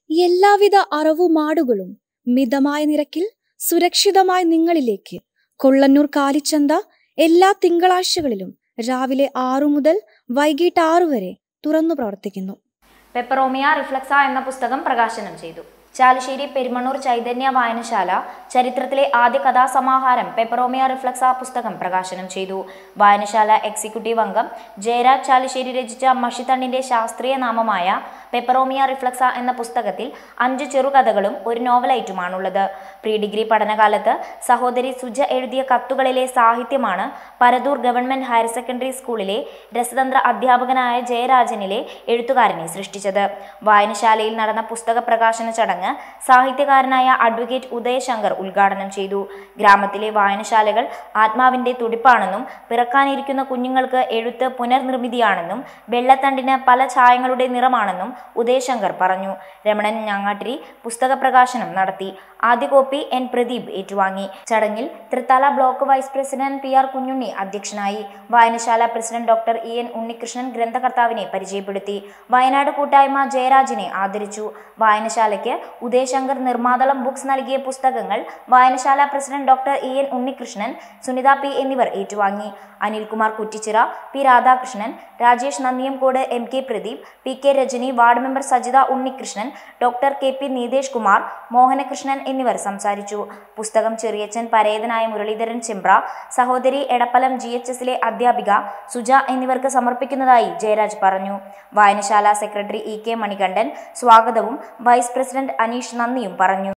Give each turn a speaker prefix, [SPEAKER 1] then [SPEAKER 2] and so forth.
[SPEAKER 1] എല്ലാവിധ അറവുമാടുകളും മിതമായ നിരക്കിൽ സുരക്ഷിതമായി നിങ്ങളിലേക്ക് കൊള്ളന്നൂർ കാലിച്ചന്ത എല്ലാ തിങ്കളാഴ്ചകളിലും രാവിലെ ആറു മുതൽ വൈകിട്ട് ആറു വരെ തുറന്നു പ്രവർത്തിക്കുന്നു
[SPEAKER 2] പെപ്പറോമിയ റിഫ്ലക്സ എന്ന പുസ്തകം പ്രകാശനം ചെയ്തു ചാലുശ്ശേരി പെരുമണ്ണൂർ ചൈതന്യ വായനശാല ചരിത്രത്തിലെ ആദ്യ കഥാസമാഹാരം പെപ്പറോമിയ റിഫ്ലക്സ പുസ്തകം പ്രകാശനം ചെയ്തു വായനശാല എക്സിക്യൂട്ടീവ് അംഗം ജയരാജ് ചാലുശ്ശേരി രചിച്ച മഷിത്തണ്ടിന്റെ ശാസ്ത്രീയ നാമമായ പെപ്പറോമിയ റിഫ്ലക്സ എന്ന പുസ്തകത്തിൽ അഞ്ച് ചെറുകഥകളും ഒരു നോവലൈറ്റുമാണുള്ളത് പ്രീ ഡിഗ്രി പഠനകാലത്ത് സഹോദരി സുജ എഴുതിയ കത്തുകളിലെ സാഹിത്യമാണ് പരദൂർ ഗവൺമെന്റ് ഹയർ സെക്കൻഡറി സ്കൂളിലെ രസതന്ത്ര അധ്യാപകനായ ജയരാജനിലെ എഴുത്തുകാരനെ സൃഷ്ടിച്ചത് വായനശാലയിൽ നടന്ന പുസ്തക പ്രകാശന ചടങ്ങ് സാഹിത്യകാരനായ അഡ്വക്കേറ്റ് ഉദയശങ്കർ ഉദ്ഘാടനം ചെയ്തു ഗ്രാമത്തിലെ വായനശാലകൾ ആത്മാവിന്റെ തുടിപ്പാണെന്നും പിറക്കാനിരിക്കുന്ന കുഞ്ഞുങ്ങൾക്ക് എഴുത്ത് പുനർനിർമ്മിതിയാണെന്നും വെള്ളത്തണ്ടിന് പല ഛായങ്ങളുടെ നിറമാണെന്നും ഉദയശങ്കർ പറഞ്ഞു രമണൻ ഞാങ്ങാട്ടിരി പുസ്തക പ്രകാശനം നടത്തി ആദ്യ കോപ്പി എൻ പ്രദീപ് ഏറ്റുവാങ്ങി ചടങ്ങിൽ Thrithala block vice president P R Kunhunni അധ്യക്ഷനായി വായനശാല president doctor E N Unnikrishnan ഗ്രന്ഥകർത്താവിനെ പരിചയപ്പെടുത്തി വയനാട് കൂട്ടായ്മ ജയരാജിനെ ആദരിച്ചു വായനശാലയ്ക്ക് ഉദയശങ്കർ നിർമാതളം ബുക്സ് നൽകിയ പുസ്തകങ്ങൾ വായനശാല president doctor E N Unnikrishnan Sunitha P എന്നിവർ ഏറ്റുവാങ്ങി Anilkumar Kuttichira P Radhakrishnan Rajesh Nandiyamkode M K Pradeep P K Rajani ward member Sajitha Unnikrishnan doctor K P Neethesh Kumar Mohanakrishnan എന്നിവർ സംസാരിച്ചു പുസ്തകം ചെറിയച്ചൻ പരേതനായ മുരളീധരൻ ചെമ്പ്ര സഹോദരി എടപ്പലം ജി എച്ച് എസിലെ അധ്യാപിക സുജ എന്നിവർക്ക് സമർപ്പിക്കുന്നതായി ജയരാജ് പറഞ്ഞു വായനശാല സെക്രട്ടറി ഇ കെ മണികണ്ഠൻ സ്വാഗതവും വൈസ് പ്രസിഡന്റ് അനീഷ് നന്ദിയും പറഞ്ഞു